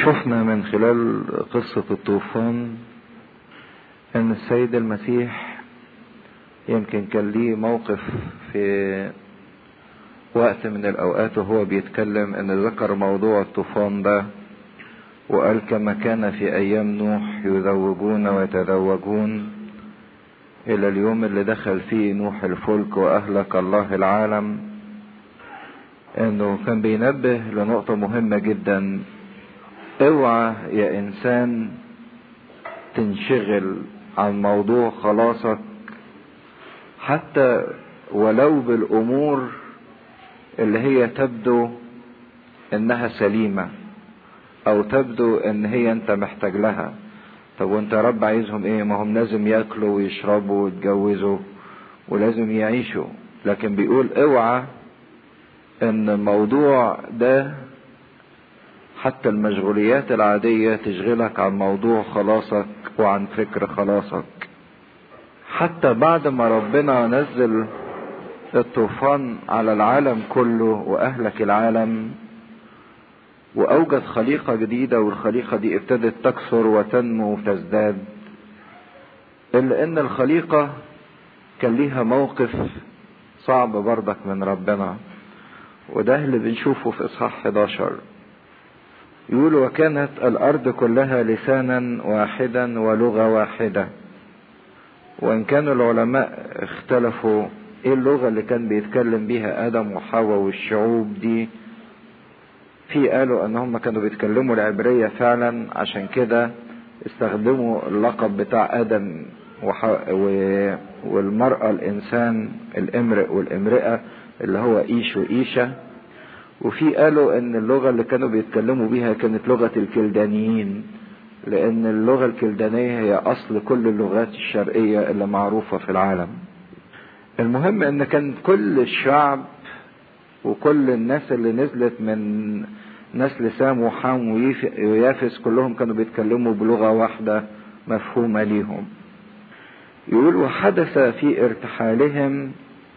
شفنا من خلال قصة الطوفان ان السيد المسيح يمكن كان ليه موقف في وقت من الاوقات وهو بيتكلم ان ذكر موضوع الطوفان ده وقال كما كان في ايام نوح يذوجون ويتزوجون الى اليوم اللي دخل فيه نوح الفلك واهلك الله العالم انه كان بينبه لنقطة مهمة جدا اوعى يا انسان تنشغل عن موضوع خلاصك حتى ولو بالامور اللي هي تبدو انها سليمة او تبدو ان هي انت محتاج لها طب وانت يا رب عايزهم ايه ما هم لازم ياكلوا ويشربوا ويتجوزوا ولازم يعيشوا لكن بيقول اوعى ان الموضوع ده حتى المشغوليات العادية تشغلك عن موضوع خلاصك وعن فكر خلاصك حتى بعد ما ربنا نزل الطوفان على العالم كله واهلك العالم واوجد خليقة جديدة والخليقة دي ابتدت تكثر وتنمو وتزداد الا ان الخليقة كان ليها موقف صعب برضك من ربنا وده اللي بنشوفه في اصحاح 11 يقول وكانت الارض كلها لسانا واحدا ولغة واحدة وان كان العلماء اختلفوا ايه اللغة اللي كان بيتكلم بيها ادم وحواء والشعوب دي في قالوا ان هم كانوا بيتكلموا العبرية فعلا عشان كده استخدموا اللقب بتاع ادم وح... و... والمرأة الانسان الامرئ والامرئة اللي هو ايش وايشة وفي قالوا ان اللغة اللي كانوا بيتكلموا بيها كانت لغة الكلدانيين لان اللغة الكلدانية هي اصل كل اللغات الشرقية اللي معروفة في العالم المهم ان كان كل الشعب وكل الناس اللي نزلت من نسل سام وحام ويافس كلهم كانوا بيتكلموا بلغة واحدة مفهومة ليهم يقول وحدث في ارتحالهم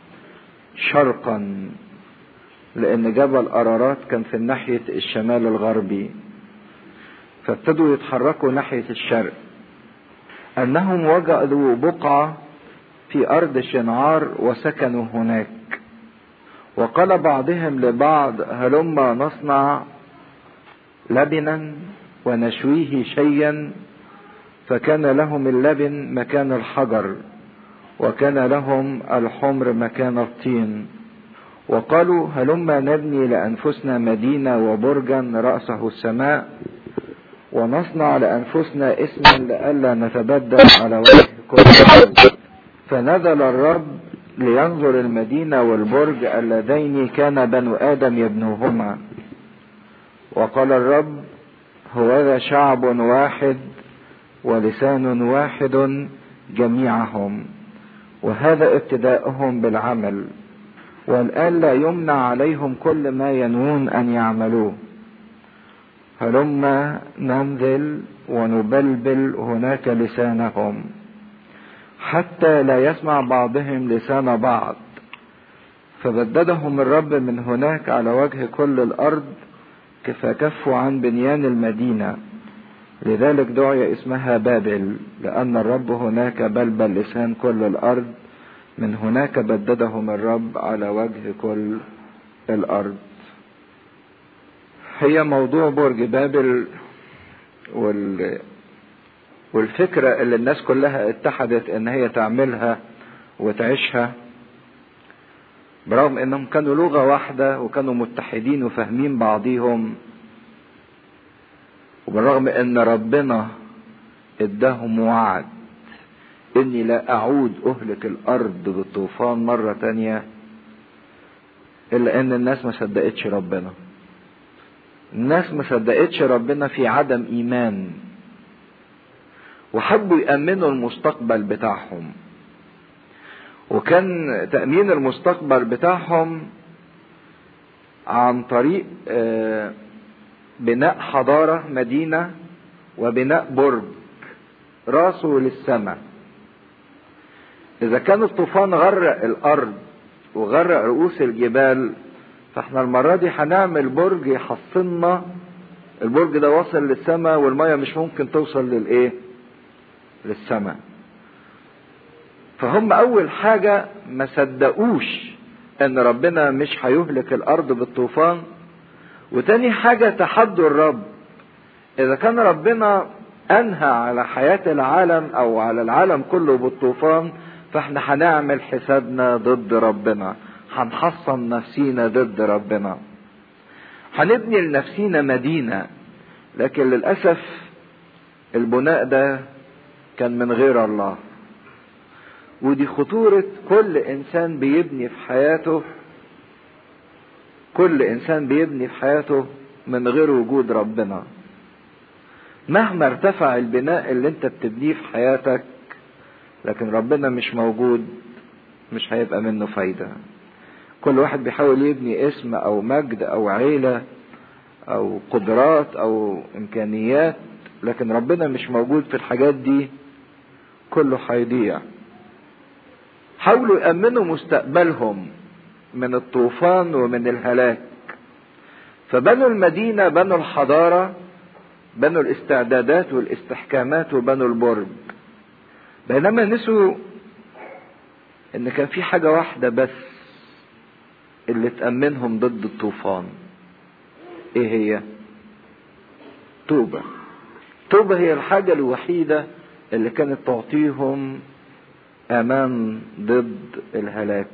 شرقا لان جبل ارارات كان في ناحية الشمال الغربي فابتدوا يتحركوا ناحية الشرق انهم وجدوا بقعة في ارض شنعار وسكنوا هناك وقال بعضهم لبعض هلما نصنع لبنا ونشويه شيئا فكان لهم اللبن مكان الحجر وكان لهم الحمر مكان الطين وقالوا هلما نبني لانفسنا مدينه وبرجا راسه السماء ونصنع لانفسنا اسما لئلا نتبدل على وجه كل الارض فنزل الرب لينظر المدينة والبرج اللذين كان بنو آدم يبنوهما وقال الرب هوذا شعب واحد ولسان واحد جميعهم وهذا ابتداؤهم بالعمل والآن لا يمنع عليهم كل ما ينوون أن يعملوه هلما ننزل ونبلبل هناك لسانهم حتى لا يسمع بعضهم لسان بعض فبددهم الرب من هناك على وجه كل الارض فكفوا عن بنيان المدينه لذلك دعي اسمها بابل لان الرب هناك بلبل لسان كل الارض من هناك بددهم الرب على وجه كل الارض هي موضوع برج بابل وال والفكرة اللي الناس كلها اتحدت ان هي تعملها وتعيشها برغم انهم كانوا لغة واحدة وكانوا متحدين وفاهمين بعضيهم وبالرغم ان ربنا اداهم وعد اني لا اعود اهلك الارض بالطوفان مرة تانية الا ان الناس ما صدقتش ربنا الناس ما صدقتش ربنا في عدم ايمان وحبوا يأمنوا المستقبل بتاعهم وكان تأمين المستقبل بتاعهم عن طريق بناء حضارة مدينة وبناء برج راسه للسماء إذا كان الطوفان غرق الأرض وغرق رؤوس الجبال فاحنا المرة دي هنعمل برج يحصلنا البرج ده وصل للسماء والمية مش ممكن توصل للايه للسماء فهم اول حاجة ما صدقوش ان ربنا مش هيهلك الارض بالطوفان وتاني حاجة تحدوا الرب اذا كان ربنا انهى على حياة العالم او على العالم كله بالطوفان فاحنا هنعمل حسابنا ضد ربنا هنحصن نفسينا ضد ربنا هنبني لنفسينا مدينة لكن للأسف البناء ده كان من غير الله ودي خطورة كل إنسان بيبني في حياته كل إنسان بيبني في حياته من غير وجود ربنا مهما ارتفع البناء اللي انت بتبنيه في حياتك لكن ربنا مش موجود مش هيبقى منه فايدة كل واحد بيحاول يبني اسم او مجد او عيلة او قدرات او امكانيات لكن ربنا مش موجود في الحاجات دي كله هيضيع حاولوا يأمنوا مستقبلهم من الطوفان ومن الهلاك فبنوا المدينة بنوا الحضارة بنوا الاستعدادات والاستحكامات وبنوا البرج بينما نسوا ان كان في حاجة واحدة بس اللي تأمنهم ضد الطوفان ايه هي توبة توبة هي الحاجة الوحيدة اللي كانت تعطيهم امان ضد الهلاك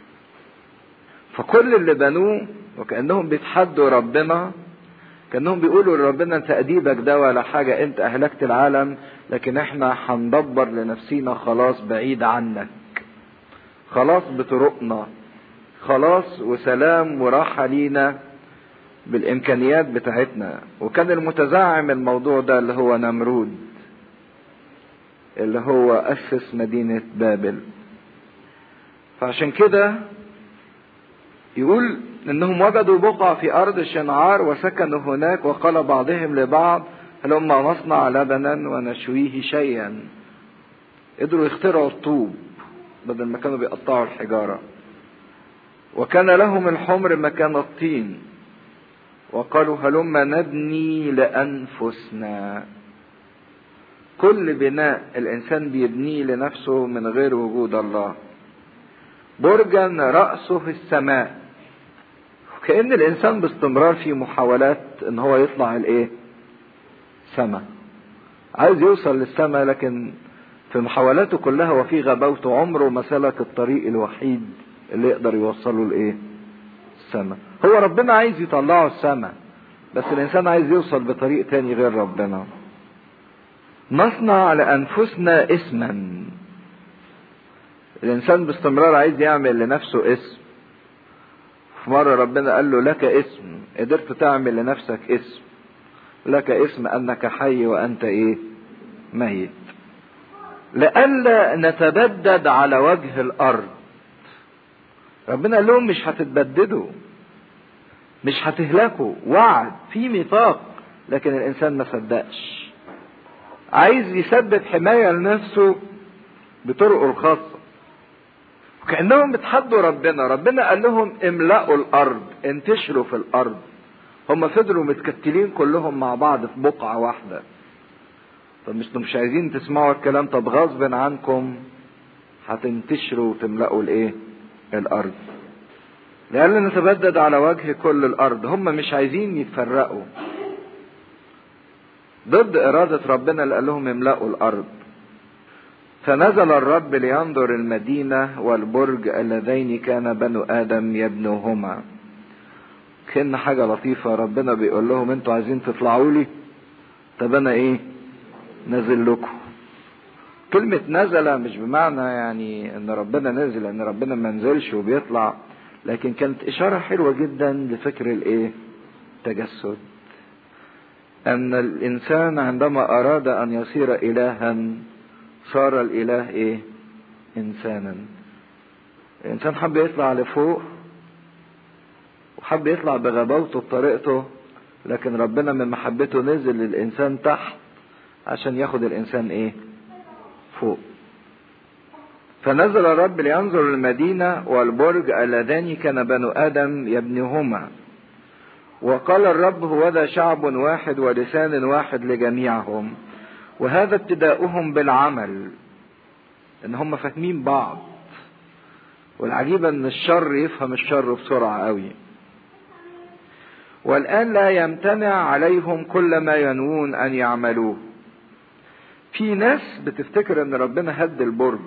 فكل اللي بنوه وكأنهم بيتحدوا ربنا كأنهم بيقولوا لربنا تأديبك ده ولا حاجة انت اهلكت العالم لكن احنا هندبر لنفسينا خلاص بعيد عنك خلاص بطرقنا خلاص وسلام وراحة لينا بالامكانيات بتاعتنا وكان المتزعم الموضوع ده اللي هو نمرود اللي هو اسس مدينة بابل فعشان كده يقول انهم وجدوا بقعة في ارض شنعار وسكنوا هناك وقال بعضهم لبعض هلما نصنع لبنا ونشويه شيئا قدروا يخترعوا الطوب بدل ما كانوا بيقطعوا الحجارة وكان لهم الحمر مكان الطين وقالوا هلما نبني لأنفسنا كل بناء الإنسان بيبنيه لنفسه من غير وجود الله برجا رأسه في السماء كأن الإنسان باستمرار في محاولات إن هو يطلع الإيه؟ سماء عايز يوصل للسماء لكن في محاولاته كلها وفي غباوته عمره ما سلك الطريق الوحيد اللي يقدر يوصله لايه السماء هو ربنا عايز يطلعه السماء بس الانسان عايز يوصل بطريق تاني غير ربنا نصنع لانفسنا اسما الانسان باستمرار عايز يعمل لنفسه اسم في مرة ربنا قال له لك اسم قدرت تعمل لنفسك اسم لك اسم انك حي وانت ايه ميت لئلا نتبدد على وجه الارض ربنا قال لهم مش هتتبددوا مش هتهلكوا وعد في ميثاق لكن الانسان ما صدقش عايز يثبت حمايه لنفسه بطرقه الخاصه وكانهم بيتحدوا ربنا ربنا قال لهم املأوا الارض انتشروا في الارض هم فضلوا متكتلين كلهم مع بعض في بقعه واحده طب مش مش عايزين تسمعوا الكلام طب غصب عنكم هتنتشروا وتملأوا الايه الارض لألا نتبدد على وجه كل الارض هم مش عايزين يتفرقوا ضد إرادة ربنا اللي قال لهم املأوا الأرض فنزل الرب لينظر المدينة والبرج اللذين كان بنو آدم يبنوهما كأن حاجة لطيفة ربنا بيقول لهم انتوا عايزين تطلعوا لي طب انا ايه نزل لكم كلمة نزل مش بمعنى يعني ان ربنا نزل ان ربنا ما نزلش وبيطلع لكن كانت اشارة حلوة جدا لفكر الايه تجسد ان الانسان عندما اراد ان يصير الها صار الاله ايه انسانا الانسان حب يطلع لفوق وحب يطلع بغباوته بطريقته لكن ربنا من محبته نزل للانسان تحت عشان ياخد الانسان ايه فوق فنزل الرب لينظر المدينة والبرج اللذان كان بنو آدم يبنيهما وقال الرب هو ذا شعب واحد ولسان واحد لجميعهم وهذا ابتداؤهم بالعمل ان هم فاهمين بعض والعجيب ان الشر يفهم الشر بسرعة قوي والآن لا يمتنع عليهم كل ما ينوون أن يعملوه في ناس بتفتكر ان ربنا هد البرج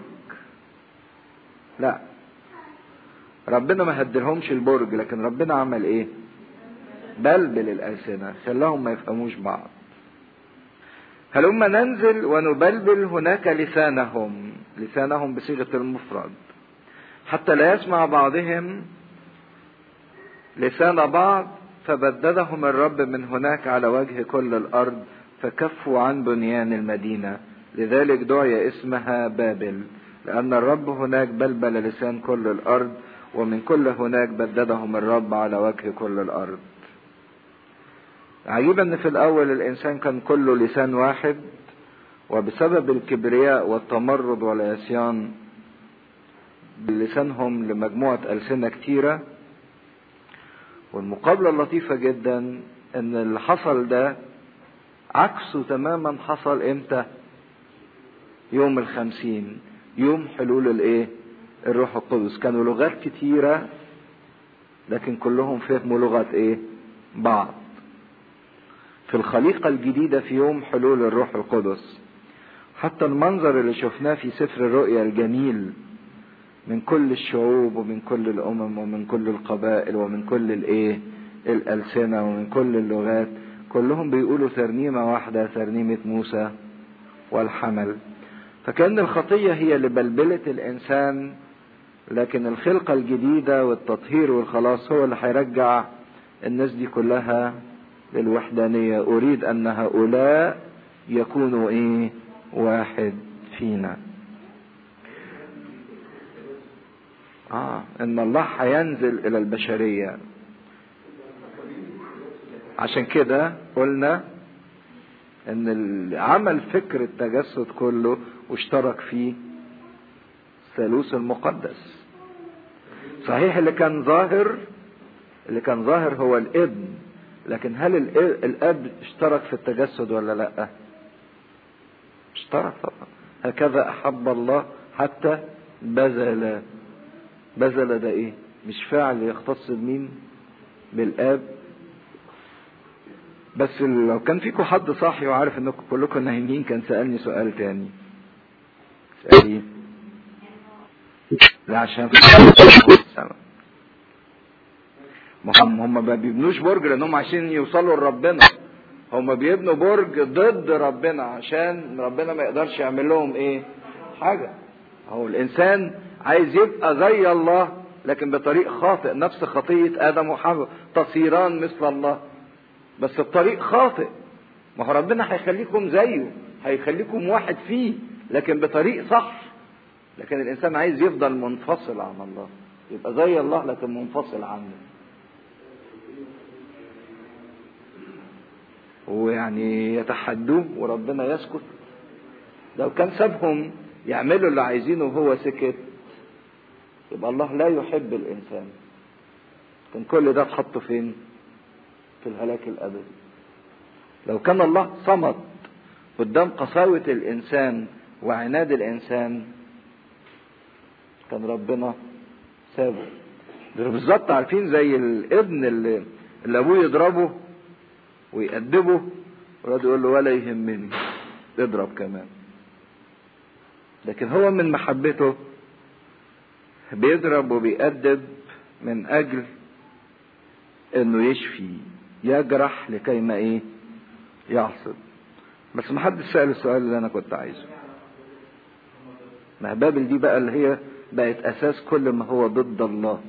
لا ربنا ما هدلهمش البرج لكن ربنا عمل ايه بلبل الألسنة خلاهم ما يفهموش بعض هلما ننزل ونبلبل هناك لسانهم لسانهم بصيغة المفرد حتى لا يسمع بعضهم لسان بعض فبددهم الرب من هناك على وجه كل الأرض فكفوا عن بنيان المدينة لذلك دعي اسمها بابل لأن الرب هناك بلبل لسان كل الأرض ومن كل هناك بددهم الرب على وجه كل الأرض عجيب ان في الاول الانسان كان كله لسان واحد وبسبب الكبرياء والتمرد والعصيان بلسانهم لمجموعة ألسنة كتيرة والمقابلة اللطيفة جدا ان اللي حصل ده عكسه تماما حصل امتى يوم الخمسين يوم حلول الايه الروح القدس كانوا لغات كتيرة لكن كلهم فهموا لغة ايه بعض في الخليقة الجديدة في يوم حلول الروح القدس حتى المنظر اللي شفناه في سفر الرؤيا الجميل من كل الشعوب ومن كل الأمم ومن كل القبائل ومن كل الإيه الألسنة ومن كل اللغات كلهم بيقولوا ترنيمة واحدة ترنيمة موسى والحمل فكأن الخطية هي اللي بلبلت الإنسان لكن الخلقة الجديدة والتطهير والخلاص هو اللي هيرجع الناس دي كلها للوحدانية أريد أن هؤلاء يكونوا إيه واحد فينا آه إن الله هينزل إلى البشرية عشان كده قلنا إن عمل فكر التجسد كله واشترك فيه الثالوث المقدس صحيح اللي كان ظاهر اللي كان ظاهر هو الابن لكن هل الاب اشترك في التجسد ولا لا اشترك طبعا هكذا احب الله حتى بذل بذل ده ايه مش فعل يختص بمين بالاب بس لو كان فيكم حد صاحي وعارف انكم كلكم نايمين كان سألني سؤال تاني سألي لا عشان هم هم ما بيبنوش برج لانهم عشان يوصلوا لربنا هم بيبنوا برج ضد ربنا عشان ربنا ما يقدرش يعمل لهم ايه حاجة هو الانسان عايز يبقى زي الله لكن بطريق خاطئ نفس خطية ادم وحواء تصيران مثل الله بس بطريق خاطئ ما هو ربنا هيخليكم زيه هيخليكم واحد فيه لكن بطريق صح لكن الانسان عايز يفضل منفصل عن الله يبقى زي الله لكن منفصل عنه ويعني يتحدوه وربنا يسكت لو كان سابهم يعملوا اللي عايزينه وهو سكت يبقى الله لا يحب الانسان كان كل ده اتحط فين في الهلاك الابدي لو كان الله صمد قدام قساوة الانسان وعناد الانسان كان ربنا سابه ده بالظبط عارفين زي الابن اللي, اللي ابوه يضربه ويأدبه ويقعد يقول له ولا يهمني اضرب كمان لكن هو من محبته بيضرب وبيأدب من أجل إنه يشفي يجرح لكي ما إيه يعصب بس ما حدش سأل السؤال اللي أنا كنت عايزه ما بابل دي بقى اللي هي بقت أساس كل ما هو ضد الله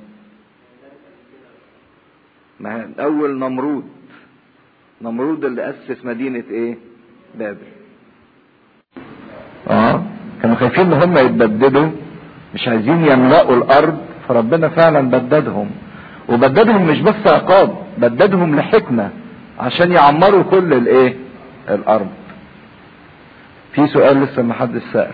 ما أول نمرود نمرود اللي أسس مدينة إيه بابل اه كانوا خايفين ان هم يتبددوا مش عايزين يملأوا الارض فربنا فعلا بددهم وبددهم مش بس عقاب بددهم لحكمة عشان يعمروا كل الايه الارض في سؤال لسه ما حدش سأل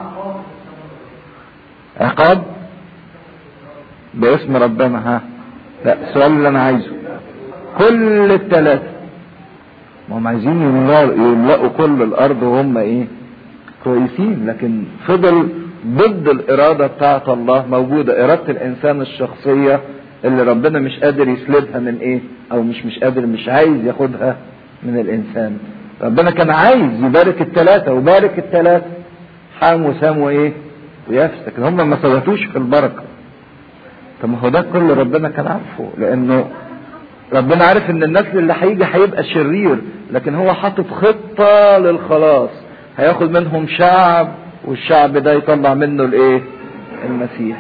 عقاب باسم ربنا ها لا السؤال اللي انا عايزه كل الثلاثة ما هم عايزين يملأوا كل الارض وهم ايه كويسين لكن فضل ضد الارادة بتاعت الله موجودة ارادة الانسان الشخصية اللي ربنا مش قادر يسلبها من ايه او مش مش قادر مش عايز ياخدها من الانسان ربنا كان عايز يبارك الثلاثة وبارك الثلاثة حام وسام وايه ويافس لكن هم ما ثبتوش في البركة طب ما هو ده كله ربنا كان عارفه لانه ربنا عارف ان النسل اللي هيجي هيبقى شرير لكن هو حاطط خطة للخلاص هياخد منهم شعب والشعب ده يطلع منه الايه المسيح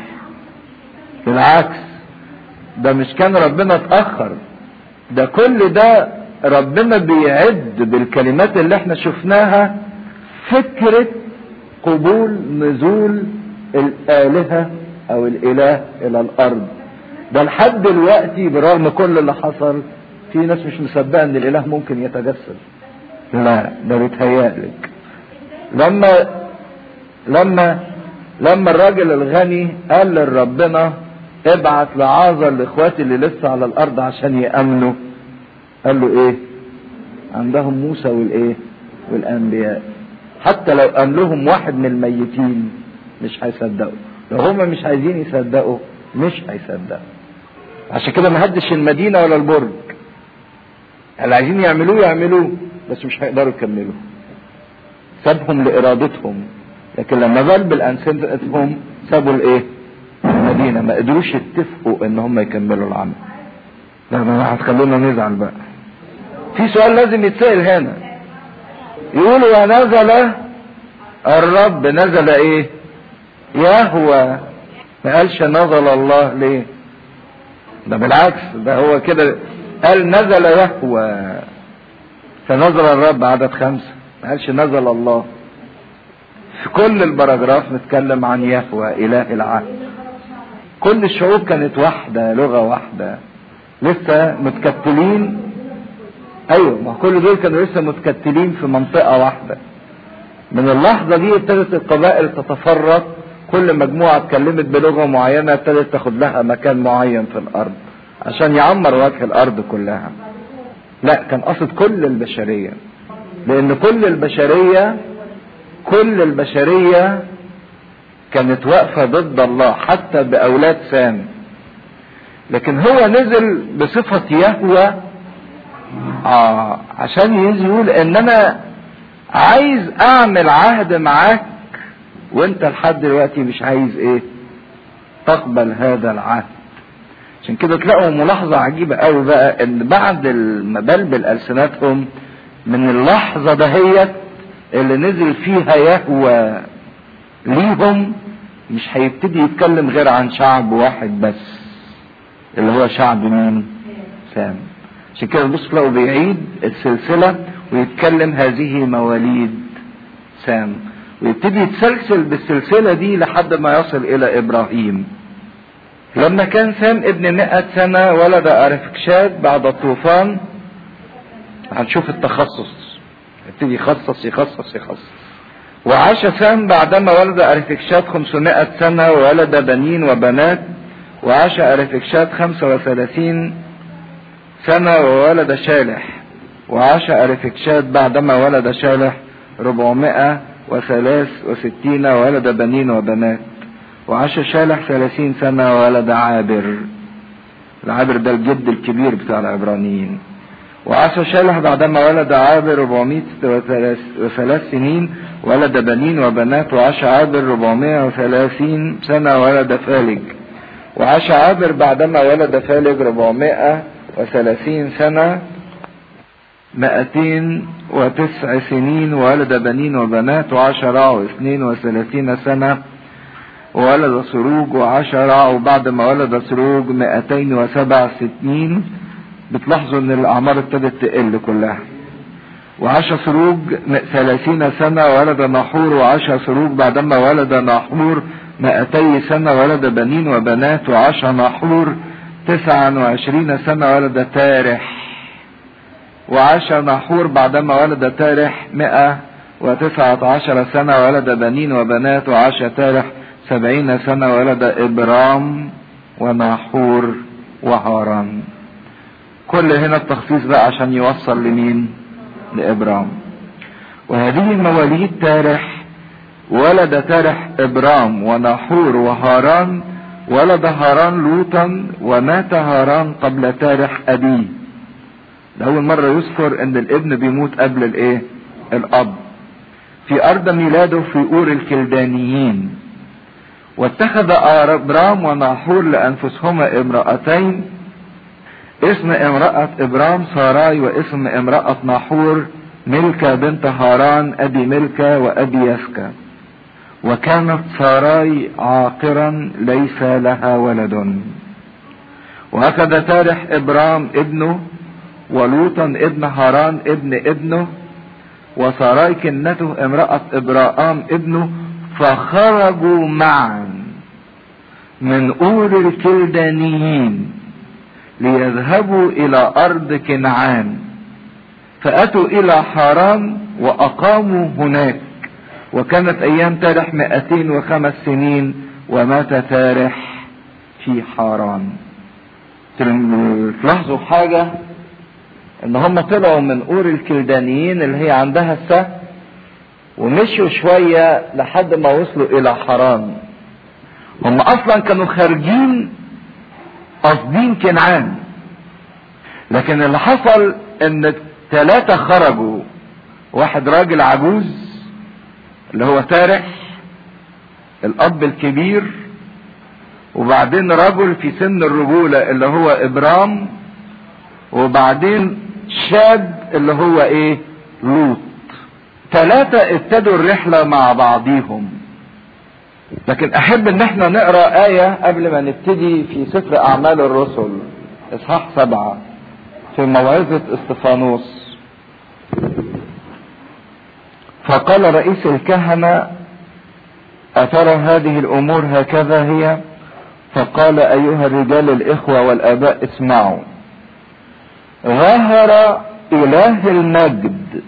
بالعكس ده مش كان ربنا اتأخر ده كل ده ربنا بيعد بالكلمات اللي احنا شفناها فكرة قبول نزول الآلهة أو الإله إلى الأرض ده لحد دلوقتي برغم كل اللي حصل في ناس مش مصدقة إن الإله ممكن يتجسد لا ده بيتهيألك لما لما لما الراجل الغني قال لربنا ابعت لعازر لاخواتي اللي لسه على الارض عشان يامنوا قال له ايه عندهم موسى والايه والانبياء حتى لو قال لهم واحد من الميتين مش هيصدقوا لو هما مش عايزين يصدقوا مش هيصدقوا عشان كده ما هدش المدينة ولا البرج اللي عايزين يعملوه يعملوه بس مش هيقدروا يكملوا سابهم لارادتهم لكن لما بل بالانسنتهم سابوا الايه المدينة ما قدروش يتفقوا ان هم يكملوا العمل لا ما هتخلونا نزعل بقى في سؤال لازم يتسأل هنا يقولوا ونزل الرب نزل ايه يهوى ما قالش نزل الله ليه ده بالعكس ده هو كده قال نزل يهوى فنزل الرب عدد خمسة ما قالش نزل الله في كل البراجراف نتكلم عن يهوى اله العهد كل الشعوب كانت واحدة لغة واحدة لسه متكتلين ايوه ما كل دول كانوا لسه متكتلين في منطقة واحدة من اللحظة دي ابتدت القبائل تتفرق كل مجموعة اتكلمت بلغة معينة ابتدت تاخد لها مكان معين في الارض عشان يعمر وجه الارض كلها لا كان قصد كل البشرية لان كل البشرية كل البشرية كانت واقفة ضد الله حتى بأولاد سام لكن هو نزل بصفة يهوى آه عشان يقول ان انا عايز اعمل عهد معاك وانت لحد دلوقتي مش عايز ايه تقبل هذا العهد عشان كده تلاقوا ملاحظة عجيبة قوي بقى ان بعد المبلبل ألسنتهم من اللحظة دهيت اللي نزل فيها يهوى ليهم مش هيبتدي يتكلم غير عن شعب واحد بس اللي هو شعب مين سام عشان كده بص لو بيعيد السلسلة ويتكلم هذه مواليد سام ويبتدي يتسلسل بالسلسلة دي لحد ما يصل إلى إبراهيم لما كان سام ابن مئة سنة ولد أرفكشاد بعد الطوفان هنشوف التخصص يبتدي يخصص يخصص يخصص وعاش سام بعدما ولد أرفكشاد 500 سنة وولد بنين وبنات وعاش أرفكشاد 35 سنة وولد شالح وعاش أرفكشاد بعدما ولد شالح 463 وولد بنين وبنات وعاش شالح 30 سنة وولد عابر العابر ده الجد الكبير بتاع العبرانيين وعاش شالح بعدما ولد عابر 403 سنين ولد بنين وبنات وعاش عابر 430 سنة ولد فالج وعاش عابر بعدما ولد فالج 430 سنة 209 سنين وولد بنين وبنات وعاش رعو 32 سنة وولد سروج وعاش رعو بعد ما ولد سروج 207 سنين بتلاحظوا ان الاعمار ابتدت تقل كلها وعاش سروج ثلاثين سنة ولد نحور وعاش سروج بعدما ولد نحور مائتي سنة ولد بنين وبنات وعاش نحور تسعا وعشرين سنة ولد تارح وعاش نحور بعدما ولد تارح مئة وتسعة عشر سنة ولد بنين وبنات وعاش تارح سبعين سنة ولد إبرام وناحور وهاران كل هنا التخصيص بقى عشان يوصل لمين لابرام وهذه المواليد تارح ولد تارح ابرام وناحور وهاران ولد هاران لوطا ومات هاران قبل تارح ابيه ده اول مرة يذكر ان الابن بيموت قبل الايه الاب في ارض ميلاده في اور الكلدانيين واتخذ ابرام وناحور لانفسهما امرأتين اسم امرأة ابرام ساراي واسم امرأة ناحور ملكة بنت هاران ابي ملكة وابي يسكا وكانت ساراي عاقرا ليس لها ولد وهكذا تارح ابرام ابنه ولوطا ابن هاران ابن ابنه وساراي كنته امرأة ابراهام ابنه فخرجوا معا من اور الكلدانيين ليذهبوا الى ارض كنعان فاتوا الى حرام واقاموا هناك وكانت ايام تارح مئتين وخمس سنين ومات تارح في حاران تلاحظوا حاجة ان هم طلعوا من اور الكلدانيين اللي هي عندها السهل ومشوا شوية لحد ما وصلوا الى حران هم اصلا كانوا خارجين قاصدين كنعان لكن اللي حصل ان الثلاثة خرجوا واحد راجل عجوز اللي هو تارح الاب الكبير وبعدين رجل في سن الرجولة اللي هو ابرام وبعدين شاب اللي هو ايه لوط ثلاثة ابتدوا الرحلة مع بعضيهم لكن احب ان احنا نقرا آية قبل ما نبتدي في سفر اعمال الرسل اصحاح سبعة في موعظة استفانوس فقال رئيس الكهنة أترى هذه الأمور هكذا هي فقال أيها الرجال الإخوة والآباء اسمعوا ظهر إله المجد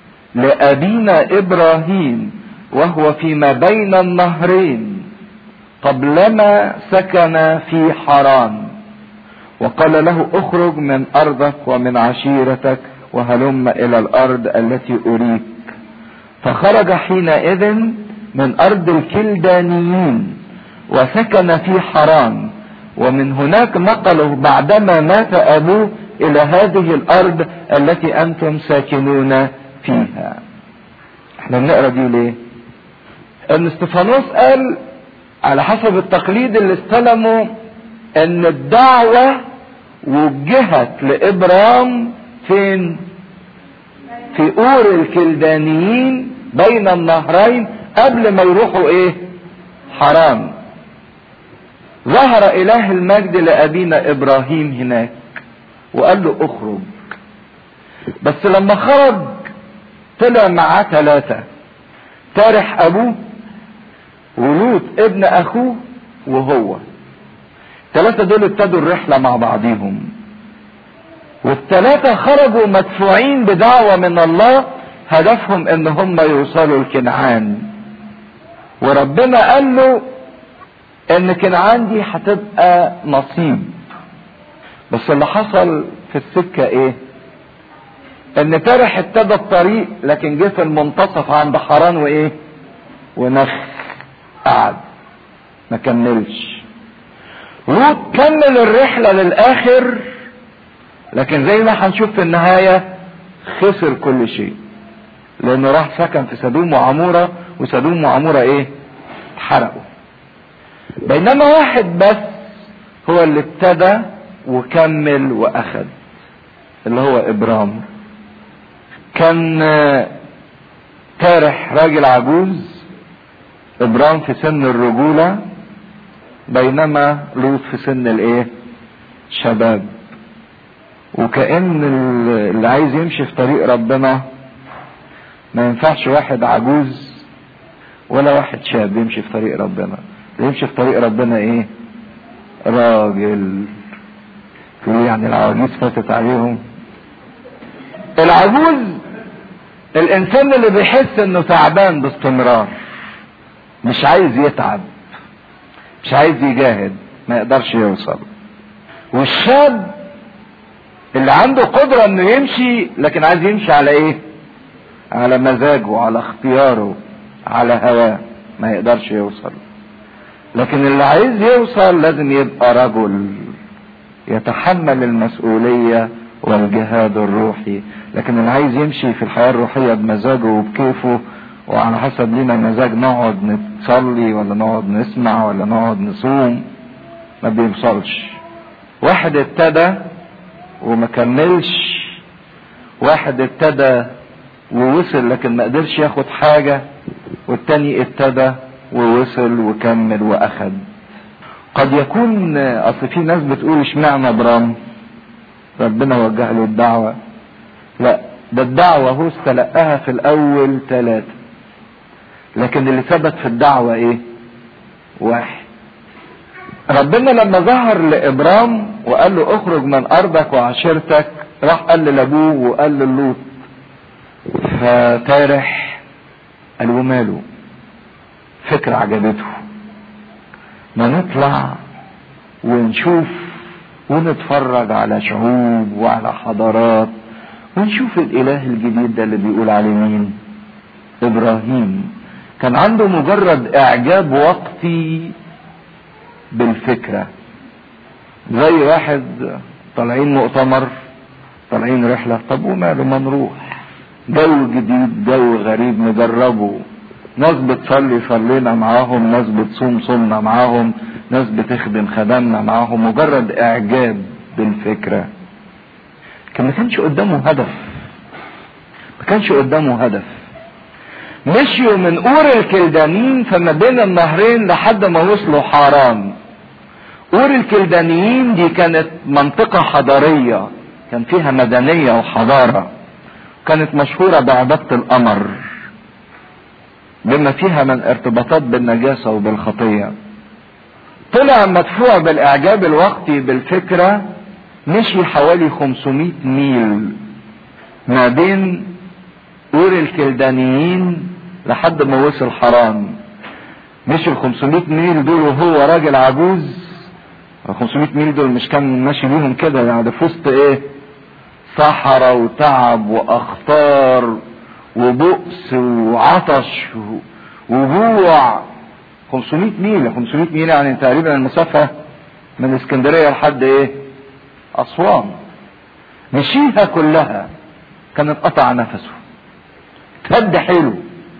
لأبينا إبراهيم وهو فيما بين النهرين قبلما سكن في حران وقال له اخرج من أرضك ومن عشيرتك وهلم إلى الأرض التي أريك فخرج حينئذ من ارض الكلدانيين وسكن في حران ومن هناك نقله بعدما مات ابوه الى هذه الارض التي انتم ساكنون فيها احنا بنقرا دي ليه ان استفانوس قال على حسب التقليد اللي استلموا ان الدعوة وجهت لابرام فين في اور الكلدانيين بين النهرين قبل ما يروحوا ايه حرام ظهر اله المجد لابينا ابراهيم هناك وقال له اخرج بس لما خرج طلع معاه ثلاثة تارح ابوه ولوط ابن اخوه وهو الثلاثة دول ابتدوا الرحلة مع بعضيهم والثلاثة خرجوا مدفوعين بدعوة من الله هدفهم ان هم يوصلوا لكنعان وربنا قال له ان كنعان دي هتبقى نصيب بس اللي حصل في السكة ايه ان ترح ابتدى الطريق لكن جه في المنتصف عند حران وايه ونخ قعد ما كملش لوط كمل الرحلة للاخر لكن زي ما هنشوف في النهاية خسر كل شيء لانه راح سكن في سدوم وعمورة وسدوم وعمورة ايه اتحرقوا بينما واحد بس هو اللي ابتدى وكمل واخد اللي هو ابرام كان تارح راجل عجوز ابرام في سن الرجولة بينما لوط في سن الايه شباب وكأن اللي عايز يمشي في طريق ربنا ما ينفعش واحد عجوز ولا واحد شاب يمشي في طريق ربنا اللي يمشي في طريق ربنا ايه راجل تقول يعني العواجيز فاتت عليهم العجوز الانسان اللي بيحس انه تعبان باستمرار مش عايز يتعب مش عايز يجاهد ما يقدرش يوصل والشاب اللي عنده قدرة انه يمشي لكن عايز يمشي على ايه على مزاجه على اختياره على هواه ما يقدرش يوصل لكن اللي عايز يوصل لازم يبقى رجل يتحمل المسؤولية والجهاد الروحي لكن اللي عايز يمشي في الحياة الروحية بمزاجه وبكيفه وعلى حسب لينا مزاج نقعد نصلي ولا نقعد نسمع ولا نقعد نصوم ما بيوصلش واحد ابتدى وما كملش واحد ابتدى ووصل لكن ما قدرش ياخد حاجة والتاني ابتدى ووصل وكمل واخد قد يكون اصل في ناس بتقول اشمعنى ابرام ربنا وجه له الدعوة لا ده الدعوة هو استلقاها في الاول ثلاثة لكن اللي ثبت في الدعوة ايه واحد ربنا لما ظهر لابرام وقال له اخرج من ارضك وعشيرتك راح قال لابوه وقال للوط فتارح قال وماله فكرة عجبته ما نطلع ونشوف ونتفرج على شعوب وعلى حضارات ونشوف الاله الجديد ده اللي بيقول عليه مين ابراهيم كان عنده مجرد اعجاب وقتي بالفكرة زي واحد طالعين مؤتمر طالعين رحلة طب وماله ما نروح جو جديد جو غريب نجربه ناس بتصلي صلينا معاهم ناس بتصوم صمنا معاهم ناس بتخدم خدمنا معاهم مجرد اعجاب بالفكرة كان ما كانش قدامه هدف ما كانش قدامه هدف مشيوا من اور الكلدانيين فما بين النهرين لحد ما وصلوا حاران اور الكلدانيين دي كانت منطقة حضارية كان فيها مدنية وحضارة كانت مشهورة بعبادة القمر بما فيها من ارتباطات بالنجاسة وبالخطية طلع مدفوع بالاعجاب الوقتي بالفكرة مشي حوالي 500 ميل ما بين اور الكلدانيين لحد ما وصل حران مشي ال 500 ميل دول وهو راجل عجوز ال 500 ميل دول مش كان ماشي بيهم كده يعني ده في وسط ايه صحراء وتعب واخطار وبؤس وعطش وجوع 500 ميل 500 ميل يعني تقريبا المسافة من اسكندرية لحد ايه اسوان مشيها كلها كان اتقطع نفسه تهد حيله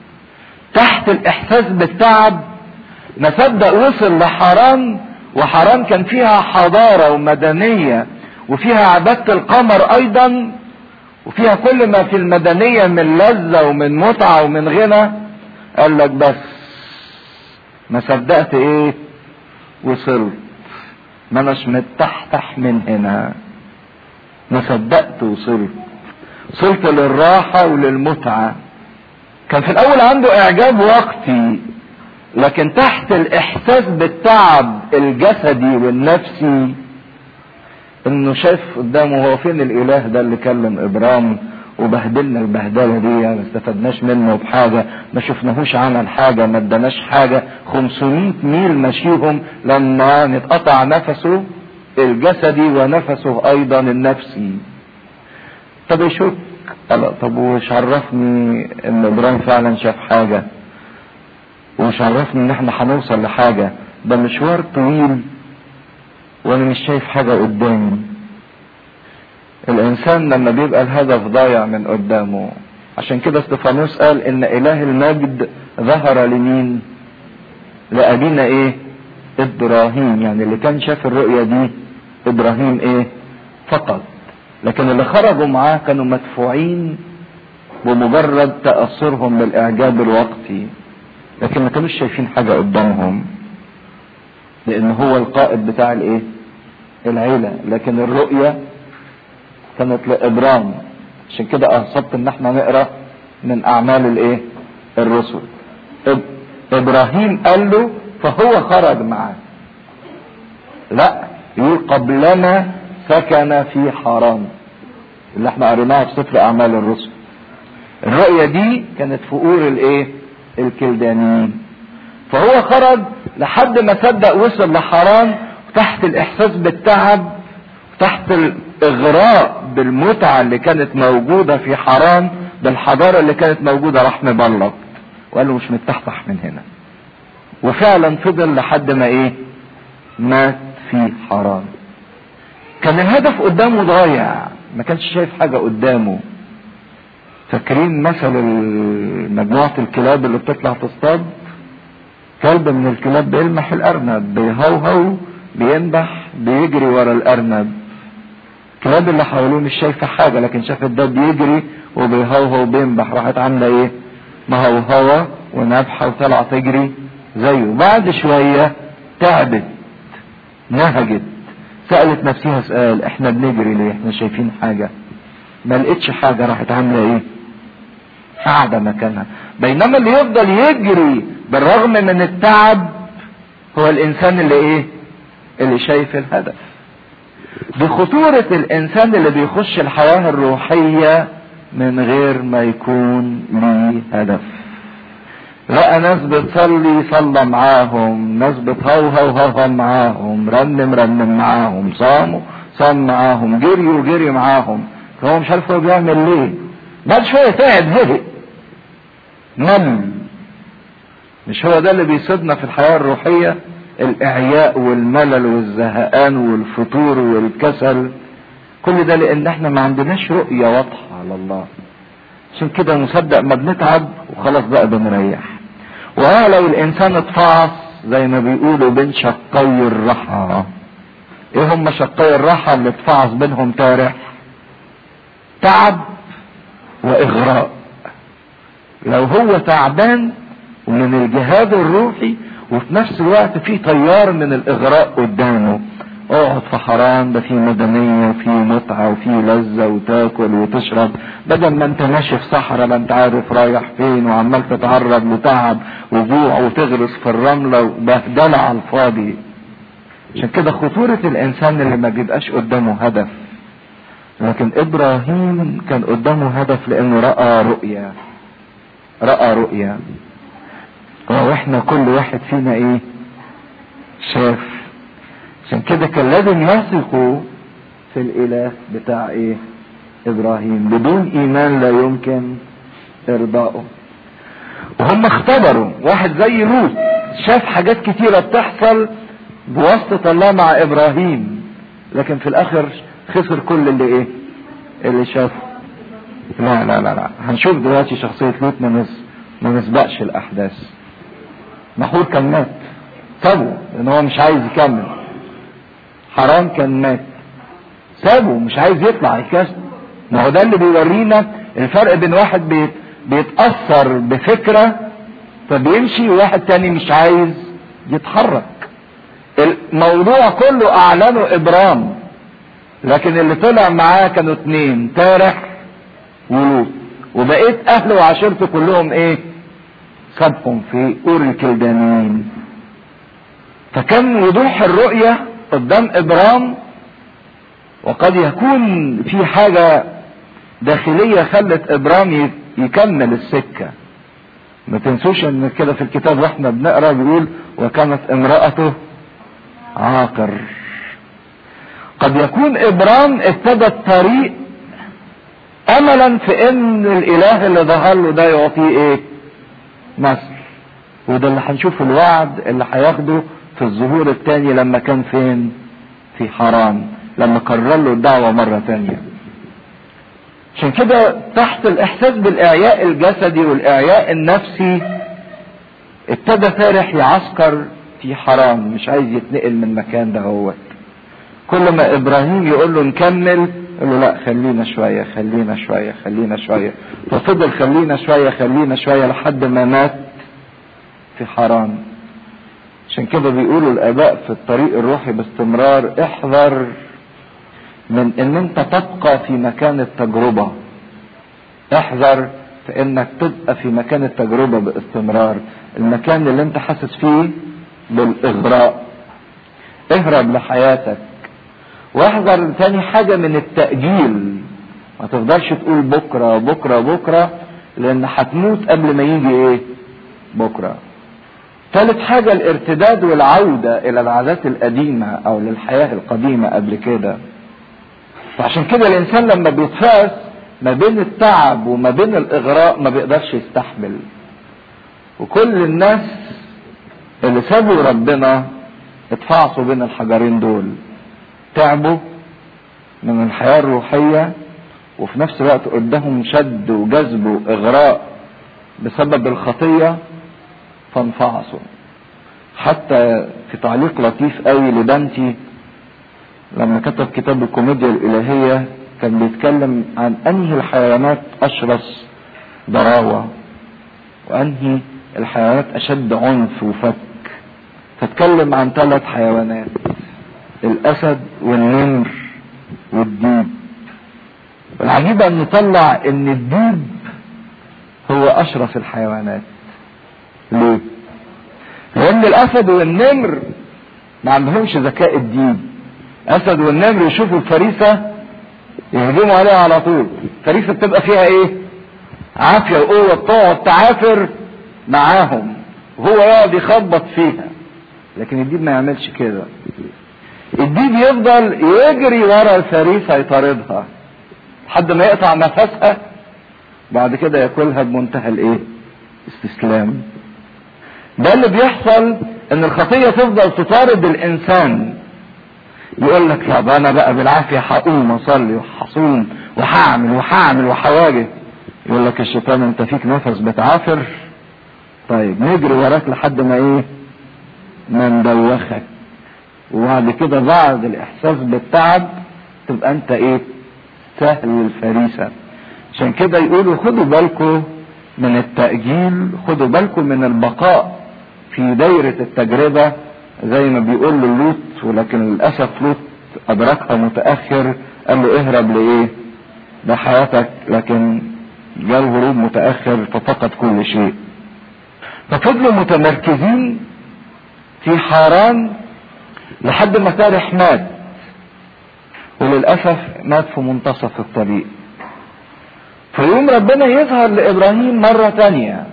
تحت الاحساس بالتعب ما صدق وصل لحران وحران كان فيها حضارة ومدنية وفيها عبادة القمر ايضا وفيها كل ما في المدنية من لذة ومن متعة ومن غنى قال لك بس ما صدقت ايه وصلت ما اناش متحتح من هنا ما صدقت وصلت وصلت للراحة وللمتعة كان في الاول عنده اعجاب وقتي لكن تحت الاحساس بالتعب الجسدي والنفسي انه شايف قدامه هو فين الاله ده اللي كلم ابرام وبهدلنا البهدله دي ما استفدناش منه بحاجه ما شفناهوش عمل حاجه ما اداناش حاجه 500 ميل مشيهم لما نتقطع نفسه الجسدي ونفسه ايضا النفسي طب يشك قال طب وش عرفني ان ابراهيم فعلا شاف حاجه ومش عرفني ان احنا هنوصل لحاجه ده مشوار طويل وانا مش شايف حاجة قدامي الانسان لما بيبقى الهدف ضايع من قدامه عشان كده استفانوس قال ان اله المجد ظهر لمين لابينا ايه ابراهيم يعني اللي كان شاف الرؤية دي ابراهيم ايه فقط لكن اللي خرجوا معاه كانوا مدفوعين بمجرد تأثرهم بالاعجاب الوقتي لكن ما كانوش شايفين حاجة قدامهم لان هو القائد بتاع الايه العيلة لكن الرؤية كانت لابرام عشان كده اهصبت ان احنا نقرا من اعمال الايه الرسل إب... ابراهيم قال له فهو خرج معاه لا يقول قبلنا سكن في حرام اللي احنا قريناها في سفر اعمال الرسل الرؤية دي كانت في اور الايه الكلدانيين فهو خرج لحد ما صدق وصل لحران تحت الاحساس بالتعب تحت الاغراء بالمتعة اللي كانت موجودة في حرام بالحضارة اللي كانت موجودة راح مبلط وقال له مش متفتح من هنا وفعلا فضل لحد ما ايه مات في حرام كان الهدف قدامه ضايع ما كانش شايف حاجة قدامه فاكرين مثل مجموعة الكلاب اللي بتطلع تصطاد كلب من الكلاب بيلمح الارنب بيهوهو بينبح بيجري ورا الارنب الكلاب اللي حواليه مش شايفه حاجه لكن شافت ده بيجري وبيهوهو وبينبح راحت عامله ايه مهوهوه ونبحه وطلع تجري زيه بعد شويه تعبت نهجت سالت نفسها سؤال احنا بنجري ليه احنا شايفين حاجه ما لقيتش حاجه راحت عامله ايه قاعده مكانها بينما اللي يفضل يجري بالرغم من التعب هو الانسان اللي ايه اللي شايف الهدف دي خطورة الانسان اللي بيخش الحياة الروحية من غير ما يكون ليه هدف لقى ناس بتصلي صلى معاهم ناس بتهوهو هوهو معاهم رنم رنم معاهم صاموا صام معاهم جريوا جري معاهم فهو مش عارف هو بيعمل ليه بعد شوية تعب زهق مل مش هو ده اللي بيصيبنا في الحياة الروحية الاعياء والملل والزهقان والفتور والكسل كل ده لان احنا ما عندناش رؤية واضحة على الله عشان كده نصدق ما بنتعب وخلاص بقى بنريح وها لو الانسان اتفعص زي ما بيقولوا بين شقي الرحى ايه هم شقي الرحى اللي اتفعص بينهم تارح تعب واغراء لو هو تعبان ومن الجهاد الروحي وفي نفس الوقت في تيار من الاغراء قدامه اقعد في حرام ده في مدنية وفي متعة وفي لذة وتاكل وتشرب بدل ما انت ماشي في صحراء لا انت عارف رايح فين وعمال تتعرض لتعب وجوع وتغرس في الرملة وبهدلة على الفاضي عشان كده خطورة الانسان اللي ما بيبقاش قدامه هدف لكن ابراهيم كان قدامه هدف لانه رأى رؤية رأى رؤية واحنا كل واحد فينا ايه شاف عشان كده كان لازم يثقوا في الاله بتاع ايه ابراهيم بدون ايمان لا يمكن ارضائه وهم اختبروا واحد زي لوط شاف حاجات كتيرة بتحصل بواسطة الله مع ابراهيم لكن في الاخر خسر كل اللي ايه اللي شافه لا لا لا لا هنشوف دلوقتي شخصية لوط ما ما نسبقش الاحداث محور كان مات سابه لان هو مش عايز يكمل حرام كان مات سابه مش عايز يطلع يكسر ما هو ده اللي بيورينا الفرق بين واحد بيت بيتأثر بفكرة فبيمشي وواحد تاني مش عايز يتحرك الموضوع كله اعلنه ابرام لكن اللي طلع معاه كانوا اتنين تارح ولوط وبقيت اهله وعشيرته كلهم ايه سابهم في اور الكلدانيين فكان وضوح الرؤية قدام ابرام وقد يكون في حاجة داخلية خلت ابرام يكمل السكة ما تنسوش ان كده في الكتاب واحنا بنقرا بيقول وكانت امرأته عاقر قد يكون ابرام ابتدى الطريق املا في ان الاله اللي ظهر له ده يعطيه ايه مصر وده اللي هنشوف الوعد اللي هياخده في الظهور الثاني لما كان فين في حرام لما كرر له الدعوة مرة تانية عشان كده تحت الاحساس بالاعياء الجسدي والاعياء النفسي ابتدى فارح يعسكر في حرام مش عايز يتنقل من المكان ده هو كل ما ابراهيم يقول له نكمل يقول له لا خلينا شوية خلينا شوية خلينا شوية ففضل خلينا شوية خلينا شوية لحد ما مات في حرام عشان كده بيقولوا الاباء في الطريق الروحي باستمرار احذر من ان انت تبقى في مكان التجربة احذر في انك تبقى في مكان التجربة باستمرار المكان اللي انت حاسس فيه بالاغراء اهرب لحياتك واحذر تاني حاجة من التأجيل ما تفضلش تقول بكرة بكرة بكرة لان هتموت قبل ما يجي ايه بكرة ثالث حاجة الارتداد والعودة الى العادات القديمة او للحياة القديمة قبل كده فعشان كده الانسان لما بيتفاس ما بين التعب وما بين الاغراء ما بيقدرش يستحمل وكل الناس اللي سابوا ربنا اتفعصوا بين الحجرين دول تعبوا من الحياة الروحية وفي نفس الوقت قدامهم شد وجذب واغراء بسبب الخطية فانفعصوا حتى في تعليق لطيف قوي لدانتي لما كتب كتاب الكوميديا الإلهية كان بيتكلم عن أنهي الحيوانات أشرس ضراوة وأنهي الحيوانات أشد عنف وفك فاتكلم عن ثلاث حيوانات الأسد والنمر والديب والعجيب أن نطلع أن الديب هو أشرف الحيوانات ليه؟ لأن الأسد والنمر ما عندهمش ذكاء الديب أسد والنمر يشوفوا الفريسة يهجموا عليها على طول الفريسة بتبقى فيها إيه؟ عافية وقوة تقعد تعافر معاهم وهو يقعد يخبط فيها لكن الديب ما يعملش كده الديب يفضل يجري ورا الفريسة يطاردها لحد ما يقطع نفسها بعد كده ياكلها بمنتهى الايه استسلام ده اللي بيحصل ان الخطية تفضل تطارد الانسان يقول لك طب انا بقى بالعافية هقوم اصلي وهصوم وهعمل وهعمل وهواجه يقول لك الشيطان انت فيك نفس بتعافر طيب نجري وراك لحد ما ايه ما ندوخك وبعد كده بعد الاحساس بالتعب تبقى انت ايه سهل الفريسة عشان كده يقولوا خدوا بالكم من التأجيل خدوا بالكم من البقاء في دايرة التجربة زي ما بيقول للوط ولكن للأسف لوط أدركها متأخر قال له اهرب لإيه ده حياتك لكن جاء الهروب متأخر ففقد كل شيء ففضلوا متمركزين في حاران لحد ما تارح مات وللأسف مات في منتصف الطريق فيوم ربنا يظهر لإبراهيم مرة تانية